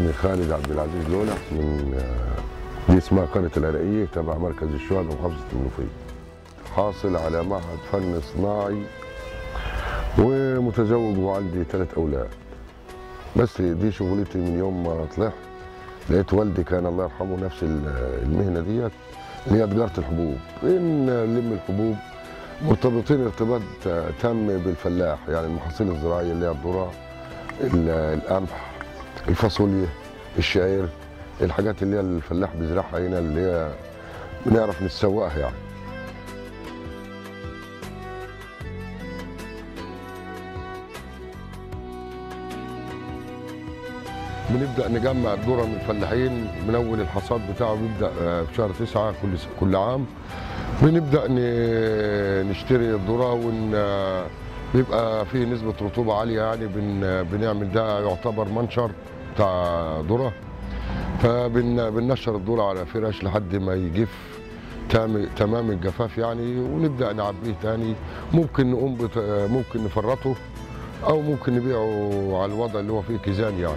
اسمي خالد عبد العزيز لولع من آه، دي اسمها قرية العراقية تبع مركز الشهداء محافظة المنوفية حاصل على معهد فن صناعي ومتزوج وعندي ثلاث أولاد بس دي شغلتي من يوم ما طلعت لقيت والدي كان الله يرحمه نفس ال- المهنة ديت اللي هي تجارة الحبوب إن نلم الحبوب مرتبطين ارتباط تام بالفلاح يعني المحاصيل الزراعية اللي هي الذرة ال- القمح الفاصوليا الشعير الحاجات اللي هي الفلاح بيزرعها هنا اللي هي بنعرف نتسوقها يعني بنبدا نجمع الذره من الفلاحين من اول الحصاد بتاعه بيبدا آه، في شهر تسعة كل س- كل عام بنبدا ن- نشتري الذره ون آه، بيبقى فيه نسبه رطوبه عاليه يعني بن بنعمل ده يعتبر منشر بتاع ذره فبننشر الذره على فرش لحد ما يجف تام تمام الجفاف يعني ونبدا نعبيه تاني ممكن نقوم بت... ممكن نفرطه او ممكن نبيعه على الوضع اللي هو فيه كيزان يعني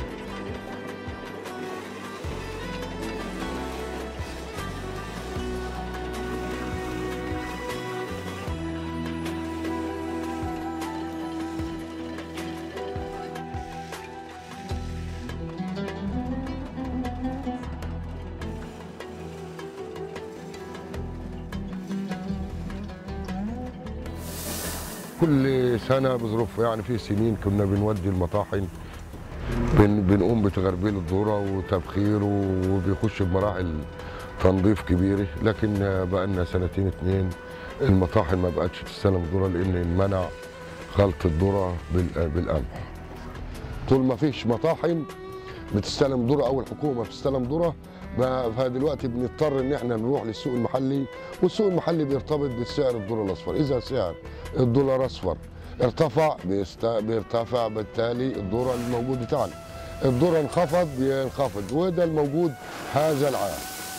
كل سنه بظروف يعني في سنين كنا بنودي المطاحن بن بنقوم بتغربيل الذره وتبخيره وبيخش بمراحل تنظيف كبيره لكن بقى لنا سنتين اتنين المطاحن ما بقتش تستلم ذره لان منع خلط الذره بال- بالقمح طول ما فيش مطاحن بتستلم ذره او الحكومه بتستلم ذره بقى- فدلوقتي بنضطر ان احنا نروح للسوق المحلي والسوق المحلي بيرتبط بسعر الذره الاصفر اذا سعر الدولار اصفر ارتفع بيست... بيرتفع بالتالي الذره الموجود بتاعنا الذره انخفض بينخفض وده الموجود هذا العام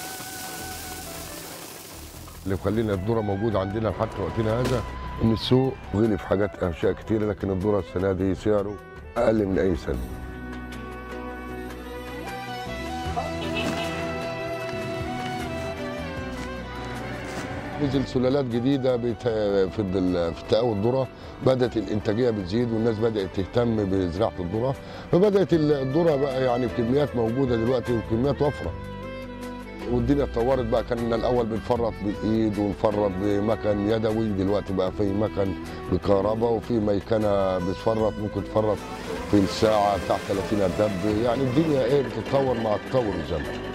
اللي مخلينا الذره موجوده عندنا لحد وقتنا هذا ان السوق غلي في حاجات اشياء كتيره لكن الذره السنه دي سعره اقل من اي سنه نزل سلالات جديده بت... في ال- في تقاوي الذره بدات الانتاجيه بتزيد والناس بدات تهتم بزراعه الذره فبدات ال- الذره بقى يعني بكميات موجوده دلوقتي وكميات وفره والدنيا اتطورت بقى كان الاول بنفرط بالايد ونفرط بمكن يدوي دلوقتي بقى في مكن بكهرباء وفي ميكنه بتفرط ممكن تفرط في الساعه بتاع 30 دب يعني الدنيا ايه بتتطور مع تطور الزمن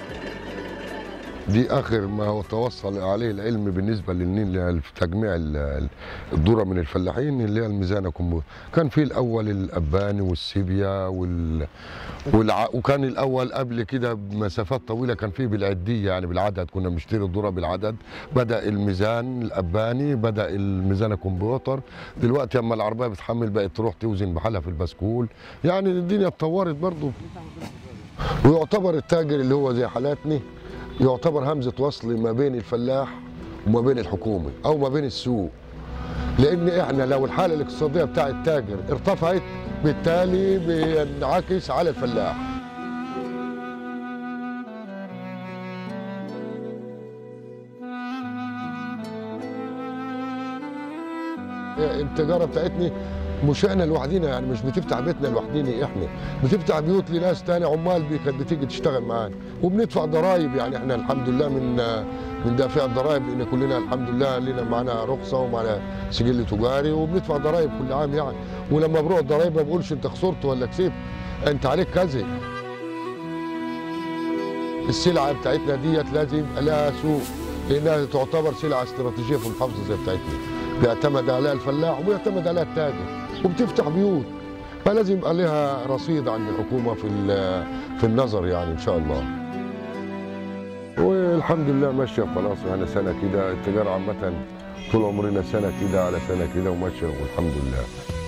دي اخر ما هو توصل عليه العلم بالنسبه للنيل في تجميع ال- ال- الذره من الفلاحين اللي هي الميزانه كومبو كان في الاول الاباني والسيبيا وال والع... وكان الاول قبل كده بمسافات طويله كان في بالعديه يعني بالعدد كنا بنشتري الذره بالعدد بدا الميزان الاباني بدا الميزانه كمبيوتر دلوقتي اما العربيه بتحمل بقت تروح توزن بحالها في البسكول يعني الدنيا اتطورت برضه ويعتبر التاجر اللي هو زي حالاتنا يعتبر همزه وصل ما بين الفلاح وما بين الحكومه او ما بين السوق لان احنا لو الحاله الاقتصاديه بتاع التاجر ارتفعت بالتالي بينعكس على الفلاح التجاره بتاعتنا مش احنا لوحدينا يعني مش بتفتح بيتنا لوحدينا احنا بتفتح بيوت لناس تاني عمال بي كانت بتيجي تشتغل معانا وبندفع ضرائب يعني احنا الحمد لله من من دافع الضرائب لان كلنا الحمد لله لنا معانا رخصه ومعانا سجل تجاري وبندفع ضرائب كل عام يعني ولما بروح الضرائب ما بقولش انت خسرت ولا كسبت انت عليك كذا السلعه بتاعتنا ديت لازم يبقى لها سوق لانها تعتبر سلعه استراتيجيه في المحافظه زي بتاعتنا بيعتمد عليها الفلاح وبيعتمد عليها التاجر وبتفتح بيوت فلازم يبقى لها رصيد عند الحكومه في ال- في النظر يعني ان شاء الله والحمد لله ماشيه خلاص يعني سنه كده التجاره عامه طول عمرنا سنه كده على سنه كده وماشيه والحمد لله